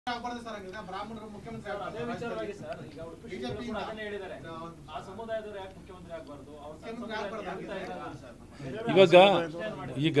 ಆಗ್ಬಾರ್ದು ಸರ್ ಹಂಗಿದ್ರೆ ಬ್ರಾಹ್ಮಣರು ಮುಖ್ಯಮಂತ್ರಿ ಸರ್, ಅದೇ ವಿಚಾರವಾಗಿ ಸರ್ ಈಗ ಉಡುಪಿ BJP ಕ್ಷೇತ್ರದಲ್ಲಿ ಕೂಡ ಇಂದ ಅದನ್ನೇ ಹೇಳಿದ್ದಾರೆ ನಾವು- ಆ ಸಮುದಾಯದವರು ಯಾಕೆ ಮುಖ್ಯಮಂತ್ರಿ ಆಗ್ಬಾರ್ದು ಅವ್ರ ಮುಖ್ಯಮಂತ್ರಿ ಆಗ್ಬಾರ್ದು ಆಗ್ತಾ ಇಲ್ಲ ಇವಾಗ ಈಗ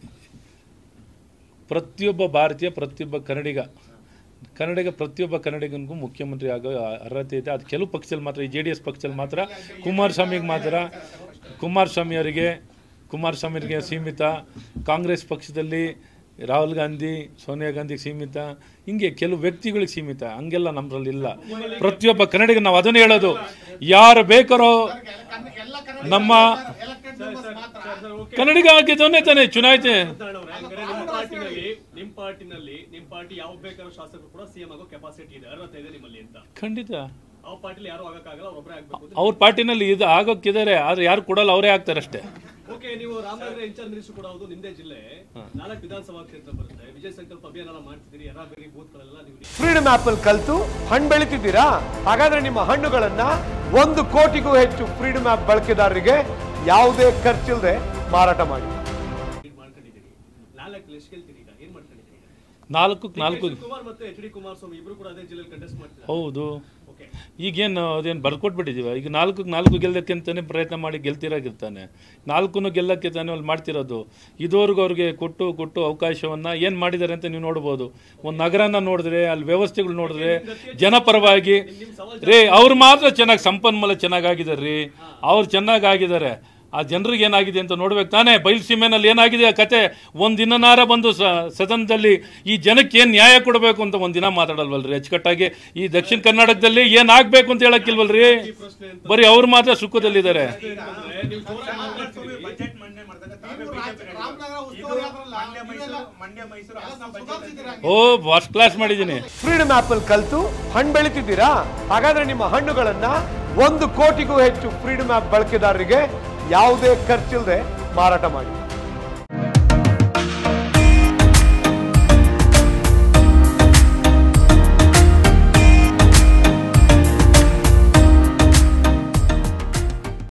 ಪ್ರತಿಯೊಬ್ಬ ಭಾರತೀಯ ಪ್ರತಿಯೊಬ್ಬ ಕನ್ನಡಿಗ ಕನ್ನಡಿಗ ಪ್ರತಿಯೊಬ್ಬ ಕನ್ನಡಿಗನಿಗೂ ಮುಖ್ಯಮಂತ್ರಿ ಆಗೋ ಅರ್ಹತೆ ಇದೆ ಅದು ಕೆಲವು ಪಕ್ಷದಲ್ಲಿ ಮಾತ್ರ ಈ ಜೆ ಡಿ ಎಸ್ ಪಕ್ಷದಲ್ಲಿ ಮಾತ್ರ ಕುಮಾರಸ್ವಾಮಿಗೆ ಮಾತ್ರ ಕುಮಾರಸ್ವಾಮಿ ಅವರಿಗೆ ಕುಮಾರಸ್ವಾಮಿಯವರಿಗೆ ಸೀಮಿತ ಕಾಂಗ್ರೆಸ್ ಪಕ್ಷದಲ್ಲಿ ರಾಹುಲ್ ಗಾಂಧಿ ಸೋನಿಯಾ ಗಾಂಧಿಗೆ ಸೀಮಿತ ಹಿಂಗೆ ಕೆಲವು ವ್ಯಕ್ತಿಗಳಿಗೆ ಸೀಮಿತ ಹಂಗೆಲ್ಲ ನಮ್ಮದ್ರಲ್ಲಿ ಇಲ್ಲ ಪ್ರತಿಯೊಬ್ಬ ಕನ್ನಡಿಗ ನಾವು ಅದನ್ನೇ ಹೇಳೋದು ಯಾರು ಬೇಕಾರೋ ಎಲ್ಲ ಕನ್ನಡ ನಮ್ಮ ಎಲೆಕ್ಟೆಡ್ ಮೆಂಬರ್ಸ್ ಮಾತ್ರ ಕನ್ನಡಿಗ ಆಗಿದ್ದವನ್ನೇ ತಾನೇ ಚುನಾಯಿತಿ ಮಾತನಾಡೋರೆ, ಹಂಗಾರೆ ನಿಮ್ಮ ಪಾರ್ಟಿನಲ್ಲಿ ನಿಮ್ ಪಾರ್ಟಿನಲ್ಲಿ ನಿಮ್ ಪಾರ್ಟಿ ಯಾವ ಬೇಕಾದ್ರೂ ಶಾಸಕರು ಕೂಡ ಸಿಎಂ ಆಗೋ ಕೆಪಾಸಿಟಿ ಇದೆ ಅರ್ಹತೆ ಇದೆ ನಿಮ್ಮಲ್ಲಿ ಅಂತ ಖಂಡಿತ ಆ ಪಾರ್ಟಿಲಿ ಯಾರು ಆಗಕ್ಕಾಗಲ್ಲ ಅವ್ರೊಬ್ಬರೇ ಆಗ್ಬೇಕು ಅಂತ ಅವ್ರ ಪಾರ್ಟಿನಲ್ಲಿ ಇದು ಆಗೋಕ್ಕಿದ್ದಾರೆ ಆದ್ರೆ ಯಾರು ಕೊಡಲ್ಲ ಅವರೇ ಆಗ್ತಾರೆ ಅಷ್ಟೇ ಓಕೆ ನೀವು ರಾಮನಗರ ಇನ್ಚಾರ್ಜ್ ಮಿನಿಸ್ಟರ್ ಕೂಡ ಹೌದು ನಿಮ್ದೇ ಜಿಲ್ಲೆ ನಾಲ್ಕು ವಿಧಾನಸಭಾ ಕ್ಷೇತ್ರ ಬರುತ್ತೆ ವಿಜಯ ಸಂಕಲ್ಪ ಅಭಿಯಾನ ಎಲ್ಲ ಮಾಡ್ತಿದ್ದೀರಿ ಯರಾಬೇರಿ ಬೂತ್ಗಳೆಲ್ಲ ನೀವು ಫ್ರೀಡಮ್ ಆಪ್ ಅಲ್ಲಿ ಕಲ್ತು ಹಣ್ಣು ಬೆಳಿತಿದ್ದೀರಾ ಹಾಗಾದ್ರೆ ನಿಮ್ಮ ಹಣ್ಣುಗಳನ್ನ ಒಂದು ಕೋಟಿಗೂ ಹೆಚ್ಚು ಫ್ರೀಡಮ್ ಆಪ್ ಬಳಕೆದಾರರಿಗೆ ಯಾವುದೇ ಖರ್ಚಿಲ್ಲದೆ ಮಾರಾಟ ಮಾಡಿ ಲೀಡ್ ಮಾಡ್ಕೊಂಡಿದ್ದೀರಿ ನಾಲ್ಕು ಎಷ್ಟು ಗೆಲ್ತೀರಿ ಈಗ ಏನ್ ಮಾಡ್ಕೊಂಡಿದ್ದೀರಿ ಈಗ? ನಾಲ್ಕಕ್ಕೆ ನಾಲ್ಕು ಡಿ ಕೆ ಶಿವಕುಮಾರ್ ಮತ್ತೆ ಎಚ್ ಡಿ ಕುಮಾರಸ್ವಾಮಿ ಇಬ್ರು ಕೂಡ ಅದೇ ಜಿಲ್ಲೆಯಲ್ಲಿ ಕಂಟೆಸ್ಟ್ ಮಾಡ್ತಿದ್ದಾರೆ ಹೌದು ಓಕೆ ಈಗೇನು ಅದೇನು ಬರ್ಕೊಟ್ಬಿಟ್ಟಿದೀವ ಈಗ ನಾಲ್ಕು ನಾಲ್ಕು ಗೆಲ್ಲಕ್ಕೆ ಅಂತಾನೆ ಪ್ರಯತ್ನ ಮಾಡಿ ಗೆಲ್ತಿರಾಗಿರ್ತಾನೆ ನಾಲ್ಕು ಗೆಲ್ಲಕ್ಕೆ ತಾನೇ ಅಲ್ಲಿ ಮಾಡ್ತಿರೋದು ಇದುವರೆಗೂ ಅವ್ರಿಗೆ ಕೊಟ್ಟು ಕೊಟ್ಟು ಅವಕಾಶವನ್ನ ಏನು ಮಾಡಿದ್ದಾರೆ ಅಂತ ನೀವು ನೋಡ್ಬೋದು ಒಂದು ನಗರನ ನೋಡಿದ್ರೆ ಅಲ್ಲಿ ವ್ಯವಸ್ಥೆಗಳು ನೋಡಿದ್ರೆ ಜನಪರವಾಗಿ ರೇ ಅವ್ರು ಮಾತ್ರ ಚೆನ್ನಾಗಿ ಸಂಪನ್ಮೂಲ ಚೆನ್ನಾಗಾಗಿದ್ದಾರೆ ರೀ ಅವ್ರು ಚೆನ್ನಾಗಾಗಿದ್ದಾರೆ ಆ ಜನರಿಗೆ ಏನಾಗಿದೆ ಅಂತ ನೋಡ್ಬೇಕು ತಾನೇ ಬಯಲುಸೀಮೆನಲ್ಲಿ ಏನಾಗಿದೆ ಆ ಕತೆ ಒಂದಿನನಾರ ಬಂದು ಸ ಸದನದಲ್ಲಿ ಈ ಜನಕ್ಕೆ ಏನು ನ್ಯಾಯ ಕೊಡಬೇಕು ಅಂತ ಒಂದಿನ ಮಾತಾಡಲ್ವಲ್ರಿ ಅಚ್ಚುಕಟ್ಟಾಗಿ ಈ ದಕ್ಷಿಣ ಕರ್ನಾಟಕದಲ್ಲಿ ಏನಾಗಬೇಕು ಅಂತ ಹೇಳಕ್ಕಿಲ್ವಲ್ರಿ ಬರೀ ಅವ್ರು ಮಾತ್ರ ಸುಖದಲ್ಲಿದ್ದಾರೆ ನೀವು ಜೋರಾಗಿ ಮಾತಾಡ್ತಿದ್ದೀರಿ ಬಜೆಟ್ ಮಂಡನೆ ಮಾಡಿದಾಗ ತಾವೇ ನೀವು ಬಿಜೆಪಿ ರಾಜ್ಯ- ರಾಮನಗರ ಉಸ್ತುವಾರಿ ಆದ್ರಲ್ಲ, ಮಂಡ್ಯ ಮೈಸೂರು ನೀವೆಲ್ಲ- ಮಂಡ್ಯ ಮೈಸೂರು ಎಲ್ಲ ಹಾಸನ ಬಜೆಟ್ ಸುಧಾರಿಸಿದ್ದೀರಾ ಓ ಫಸ್ಟ್ ಕ್ಲಾಸ್ ಮಾಡಿದ್ದೀನಿ ಫ್ರೀಡಮ್ ಆಪ್ ಅಲ್ಲಿ ಕಲ್ತು ಹಣ್ಣು ಬೆಳಿತಿದ್ದೀರಾ ಹಾಗಾದ್ರೆ ನಿಮ್ಮ ಹಣ್ಣುಗಳನ್ನ ಒಂದು ಕೋಟಿಗೂ ಹೆಚ್ಚು ಫ್ರೀಡಮ್ ಆಪ್ ಬಳಕೆದಾರರಿಗೆ ಯಾವುದೇ ಖರ್ಚಿಲ್ಲದೆ ಮಾರಾಟ ಮಾಡಿ